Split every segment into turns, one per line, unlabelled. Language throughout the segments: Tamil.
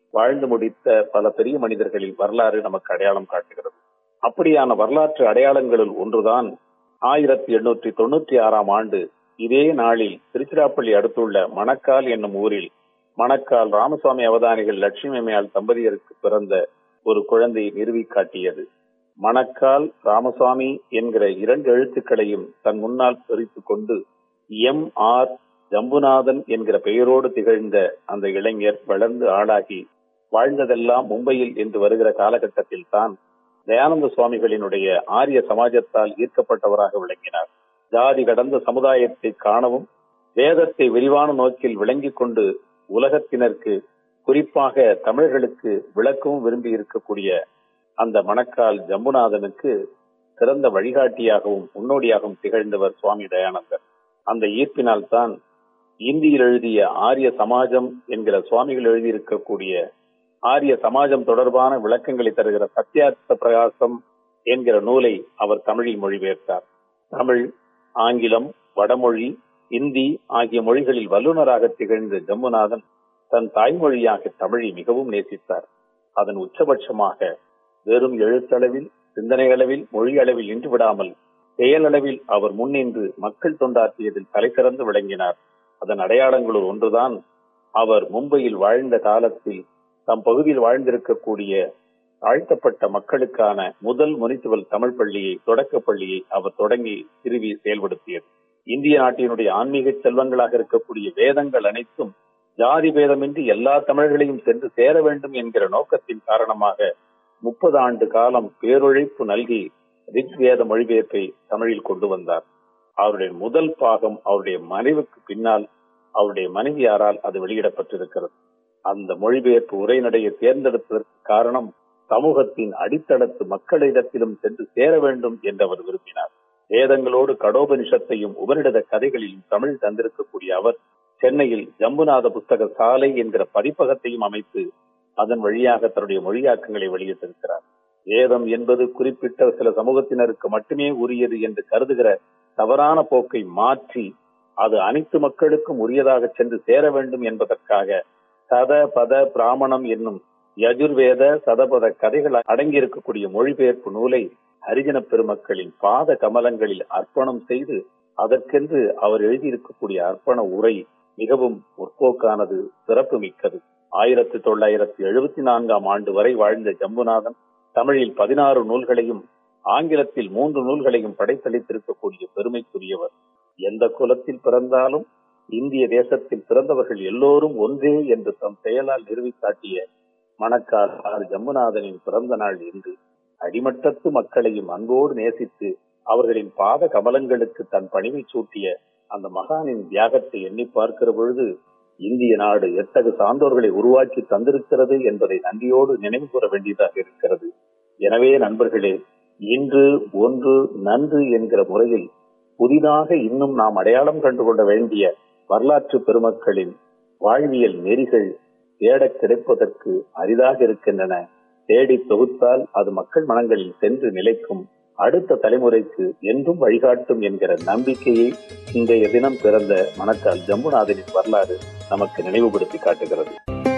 வாழ்ந்து முடித்த பல பெரிய மனிதர்களின் வரலாறு நமக்கு அடையாளம் காட்டுகிறது அப்படியான வரலாற்று அடையாளங்களுள் ஒன்றுதான் ஆயிரத்தி எண்ணூற்றி தொண்ணூற்றி ஆறாம் ஆண்டு இதே நாளில் திருச்சிராப்பள்ளி அடுத்துள்ள மணக்கால் என்னும் ஊரில் மணக்கால் ராமசுவாமி அவதானிகள் லட்சுமி அம்மையாள் தம்பதியருக்கு பிறந்த ஒரு குழந்தையை நிறுவி காட்டியது மணக்கால் ராமசுவாமி என்கிற இரண்டு எழுத்துக்களையும் தன் முன்னால் பிரித்துக் கொண்டு எம் ஆர் ஜம்புநாதன் என்கிற பெயரோடு திகழ்ந்த அந்த இளைஞர் வளர்ந்து ஆளாகி வாழ்ந்ததெல்லாம் மும்பையில் என்று வருகிற காலகட்டத்தில் தான் தயானந்த சுவாமிகளினுடைய ஆரிய சமாஜத்தால் ஈர்க்கப்பட்டவராக விளங்கினார் ஜாதி கடந்த சமுதாயத்தை காணவும் வேதத்தை விரிவான நோக்கில் விளங்கிக் கொண்டு உலகத்தினருக்கு குறிப்பாக தமிழர்களுக்கு விளக்கவும் விரும்பி இருக்கக்கூடிய அந்த மணக்கால் ஜம்புநாதனுக்கு சிறந்த வழிகாட்டியாகவும் முன்னோடியாகவும் திகழ்ந்தவர் சுவாமி தயானந்தர் அந்த ஈர்ப்பினால் தான் இந்தியில் எழுதிய ஆரிய சமாஜம் என்கிற சுவாமிகள் எழுதியிருக்கக்கூடிய ஆரிய சமாஜம் தொடர்பான விளக்கங்களை தருகிற சத்தியார்த்த பிரகாசம் என்கிற நூலை அவர் தமிழில் மொழிபெயர்த்தார் தமிழ் ஆங்கிலம் வடமொழி இந்தி ஆகிய மொழிகளில் வல்லுநராக திகழ்ந்த ஜம்முநாதன் தன் தாய்மொழியாக தமிழை மிகவும் நேசித்தார் அதன் உச்சபட்சமாக வெறும் எழுத்தளவில் சிந்தனை அளவில் மொழி அளவில் நின்று விடாமல் செயலளவில் அவர் முன்னின்று மக்கள் தொண்டாற்றியதில் தலைசிறந்து விளங்கினார் அதன் அடையாளங்களுள் ஒன்றுதான் அவர் மும்பையில் வாழ்ந்த காலத்தில் தம் பகுதியில் வாழ்ந்திருக்கக்கூடிய தாழ்த்தப்பட்ட மக்களுக்கான முதல் முனிசிபல் தமிழ் பள்ளியை தொடக்க பள்ளியை அவர் தொடங்கி திருவி செயல்படுத்தியது இந்திய நாட்டினுடைய ஆன்மீக செல்வங்களாக இருக்கக்கூடிய வேதங்கள் அனைத்தும் ஜாதி பேதமின்றி எல்லா தமிழர்களையும் சென்று சேர வேண்டும் என்கிற நோக்கத்தின் காரணமாக முப்பது ஆண்டு காலம் பேரொழிப்பு நல்கி ரிக்வேத மொழிபெயர்ப்பை தமிழில் கொண்டு வந்தார் அவருடைய முதல் பாகம் அவருடைய மறைவுக்கு பின்னால் அவருடைய மனைவியாரால் அது வெளியிடப்பட்டிருக்கிறது அந்த மொழிபெயர்ப்பு உரைநடையை தேர்ந்தெடுப்பதற்கு காரணம் சமூகத்தின் அடித்தளத்து மக்களிடத்திலும் சென்று சேர வேண்டும் என்று அவர் விரும்பினார் வேதங்களோடு கடோபனிஷத்தையும் உபரிடத கதைகளிலும் தமிழ் தந்திருக்கக்கூடிய அவர் சென்னையில் ஜம்புநாத புஸ்தக சாலை என்கிற பதிப்பகத்தையும் அமைத்து அதன் வழியாக தன்னுடைய மொழியாக்கங்களை வெளியிட்டிருக்கிறார் வேதம் என்பது குறிப்பிட்ட சில சமூகத்தினருக்கு மட்டுமே உரியது என்று கருதுகிற தவறான போக்கை மாற்றி அது அனைத்து மக்களுக்கும் உரியதாக சென்று சேர வேண்டும் என்பதற்காக சத பத பிராமணம் என்னும் யஜுர்வேத சதபத கதைகள் அடங்கியிருக்கக்கூடிய மொழிபெயர்ப்பு நூலை ஹரிஜன பெருமக்களின் பாத கமலங்களில் அர்ப்பணம் செய்து அதற்கென்று அவர் எழுதியிருக்கக்கூடிய அர்ப்பண உரை மிகவும் முற்போக்கானது சிறப்பு மிக்கது ஆயிரத்தி தொள்ளாயிரத்தி எழுபத்தி நான்காம் ஆண்டு வரை வாழ்ந்த ஜம்புநாதன் தமிழில் பதினாறு நூல்களையும் ஆங்கிலத்தில் மூன்று நூல்களையும் படைத்தளித்திருக்கக்கூடிய பெருமைக்குரியவர் எந்த குலத்தில் பிறந்தாலும் இந்திய தேசத்தில் பிறந்தவர்கள் எல்லோரும் ஒன்றே என்று தம் செயலால் நிறுவி காட்டிய மணக்கால் ஆர் ஜம்புநாதனின் பிறந்த நாள் என்று அடிமட்டத்து மக்களையும் அன்போடு நேசித்து அவர்களின் பாத கமலங்களுக்கு தன் பணிவை சூட்டிய அந்த மகானின் தியாகத்தை எண்ணி பார்க்கிற பொழுது இந்திய நாடு எத்தகு சான்றோர்களை உருவாக்கி தந்திருக்கிறது என்பதை நன்றியோடு நினைவு கூற வேண்டியதாக இருக்கிறது எனவே நண்பர்களே இன்று ஒன்று நன்று என்கிற முறையில் புதிதாக இன்னும் நாம் அடையாளம் கண்டுகொள்ள வேண்டிய வரலாற்று பெருமக்களின் வாழ்வியல் நெறிகள் தேடக் கிடைப்பதற்கு அரிதாக இருக்கின்றன தேடி தொகுத்தால் அது மக்கள் மனங்களில் சென்று நிலைக்கும் அடுத்த தலைமுறைக்கு என்றும் வழிகாட்டும் என்கிற நம்பிக்கையை இன்றைய தினம் பிறந்த மணக்கால் ஜம்புநாதனின் வரலாறு நமக்கு நினைவுபடுத்தி காட்டுகிறது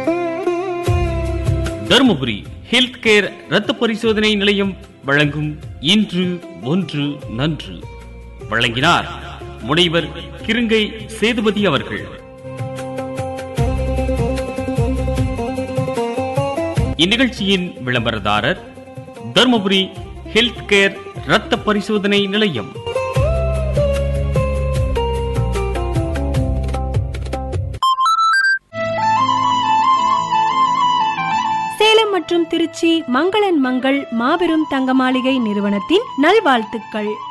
தருமபுரி ஹெல்த் கேர் ரத்த பரிசோதனை நிலையம் வழங்கும் இன்று ஒன்று நன்று வழங்கினார் முனைவர் கிருங்கை சேதுபதி அவர்கள் இந்நிகழ்ச்சியின் விளம்பரதாரர் தருமபுரி ஹெல்த் கேர் ரத்த பரிசோதனை நிலையம்
சேலம் மற்றும் திருச்சி மங்களன் மங்கள் மாபெரும் தங்க மாளிகை நிறுவனத்தின் நல்வாழ்த்துக்கள்